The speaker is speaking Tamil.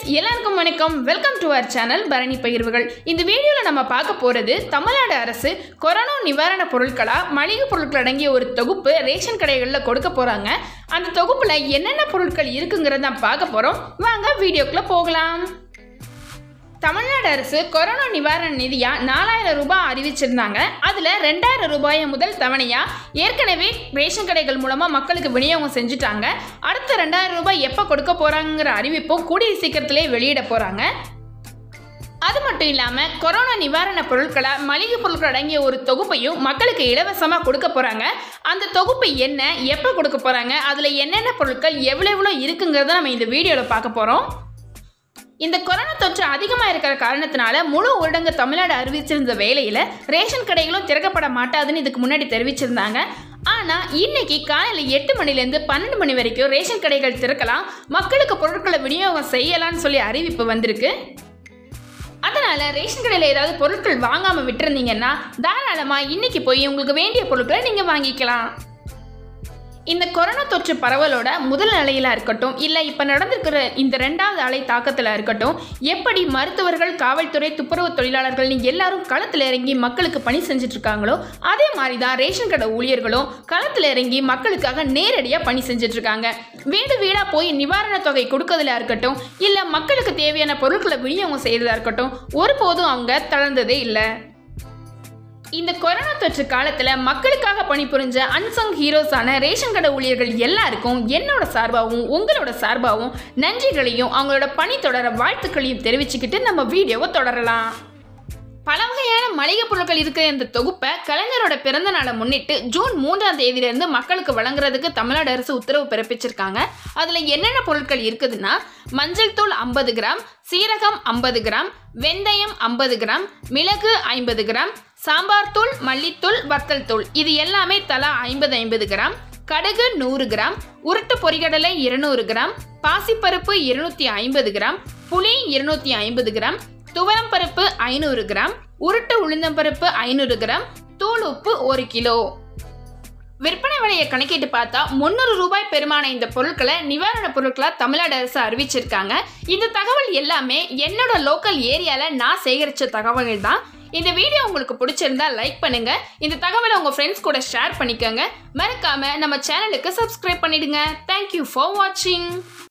எல்லாருக்கும் வணக்கம் welcome to our channel Bharani பகிர்வுகள் இந்த வீடியோவில் நம்ம பார்க்க போகிறது தமிழ்நாடு அரசு கொரோனா நிவாரண பொருட்களா மளிகை பொருட்கள் அடங்கிய ஒரு தொகுப்பு ரேஷன் கடைகளில் கொடுக்க போகிறாங்க அந்த தொகுப்பில் என்னென்ன பொருட்கள் இருக்குங்கிறத பார்க்க போகிறோம் வாங்க வீடியோக்குள்ளே போகலாம் தமிழ்நாடு அரசு கொரோனா நிவாரண நிதியா நாலாயிரம் ரூபாய் அறிவிச்சிருந்தாங்க அதில் ரெண்டாயிரம் ரூபாயை முதல் தவணையா ஏற்கனவே ரேஷன் கடைகள் மூலமாக மக்களுக்கு விநியோகம் செஞ்சுட்டாங்க அடுத்த ரெண்டாயிரம் ரூபாய் எப்போ கொடுக்க போகிறாங்கிற அறிவிப்பும் கூடிய சீக்கிரத்திலே வெளியிட போகிறாங்க அது மட்டும் இல்லாமல் கொரோனா நிவாரண பொருட்களை மளிகை பொருட்கள் அடங்கிய ஒரு தொகுப்பையும் மக்களுக்கு இலவசமாக கொடுக்க போகிறாங்க அந்த தொகுப்பு என்ன எப்போ கொடுக்க போகிறாங்க அதில் என்னென்ன பொருட்கள் எவ்வளோ எவ்வளோ இருக்குங்கிறத நம்ம இந்த வீடியோவில் பார்க்க போகிறோம் இந்த கொரோனா தொற்று அதிகமாக இருக்கிற காரணத்தினால முழு ஊரடங்கு தமிழ்நாடு அறிவிச்சிருந்த வேலையில் ரேஷன் கடைகளும் திறக்கப்பட மாட்டாதுன்னு இதுக்கு முன்னாடி தெரிவிச்சிருந்தாங்க ஆனால் இன்னைக்கு காலையில் எட்டு மணிலேருந்து பன்னெண்டு மணி வரைக்கும் ரேஷன் கடைகள் திறக்கலாம் மக்களுக்கு பொருட்களை விநியோகம் செய்யலாம்னு சொல்லி அறிவிப்பு வந்திருக்கு அதனால ரேஷன் கடையில் ஏதாவது பொருட்கள் வாங்காமல் விட்டுருந்தீங்கன்னா தாராளமாக இன்னைக்கு போய் உங்களுக்கு வேண்டிய பொருட்களை நீங்கள் வாங்கிக்கலாம் இந்த கொரோனா தொற்று பரவலோட முதல் அலையில இருக்கட்டும் இல்லை இப்போ நடந்திருக்கிற இந்த ரெண்டாவது அலை தாக்கத்தில் இருக்கட்டும் எப்படி மருத்துவர்கள் காவல்துறை துப்புரவு தொழிலாளர்கள் நீங்க எல்லாரும் களத்தில் இறங்கி மக்களுக்கு பணி செஞ்சுட்டு இருக்காங்களோ அதே மாதிரி தான் ரேஷன் கடை ஊழியர்களும் களத்தில் இறங்கி மக்களுக்காக நேரடியாக பணி செஞ்சுட்டு இருக்காங்க வீடு வீடாக போய் நிவாரணத் தொகை கொடுக்கறதுல இருக்கட்டும் இல்லை மக்களுக்கு தேவையான பொருட்களை விநியோகம் செய்யறதா இருக்கட்டும் ஒருபோதும் அவங்க தளர்ந்ததே இல்லை இந்த கொரோனா தொற்று காலத்தில் மக்களுக்காக பணிபுரிஞ்ச அன்சங் ஹீரோஸான ரேஷன் கடை ஊழியர்கள் எல்லாருக்கும் என்னோட சார்பாகவும் உங்களோட சார்பாகவும் நன்றிகளையும் அவங்களோட பணி தொடர வாழ்த்துக்களையும் தெரிவிச்சுக்கிட்டு நம்ம வீடியோவை தொடரலாம் பல வகையான மளிகை பொருட்கள் இருக்கிற இந்த தொகுப்பை கலைஞரோட பிறந்த நாளை முன்னிட்டு ஜூன் மூன்றாம் தேதியிலிருந்து மக்களுக்கு வழங்குறதுக்கு தமிழ்நாடு அரசு உத்தரவு பிறப்பிச்சிருக்காங்க அதில் என்னென்ன பொருட்கள் இருக்குதுன்னா மஞ்சள் தூள் ஐம்பது கிராம் சீரகம் ஐம்பது கிராம் வெந்தயம் ஐம்பது கிராம் மிளகு ஐம்பது கிராம் சாம்பார் தூள் மல்லித்தூள் வத்தல் தூள் இது எல்லாமே தலா ஐம்பது ஐம்பது கிராம் கடுகு நூறு கிராம் உருட்டு பொரிகடலை இருநூறு கிராம் பாசிப்பருப்பு இருநூத்தி ஐம்பது கிராம் புளி இருநூத்தி ஐம்பது கிராம் துவரம் பருப்பு ஐநூறு கிராம் உருட்டு உளுந்தம்பருப்பு ஐநூறு கிராம் தூள் உப்பு ஒரு கிலோ விற்பனை விலையை கணக்கிட்டு பார்த்தா முந்நூறு ரூபாய் பெருமான இந்த பொருட்களை நிவாரண பொருட்களா தமிழ்நாடு அரசு அறிவிச்சிருக்காங்க இந்த தகவல் எல்லாமே என்னோட லோக்கல் ஏரியால நான் சேகரிச்ச தகவல்கள் தான் இந்த வீடியோ உங்களுக்கு பிடிச்சிருந்தா லைக் பண்ணுங்க இந்த தகவலை உங்க ஃப்ரெண்ட்ஸ் கூட ஷேர் பண்ணிக்கோங்க மறக்காம நம்ம சேனலுக்கு சப்ஸ்கிரைப் பண்ணிடுங்க தேங்க்யூ ஃபார் வாட்சிங்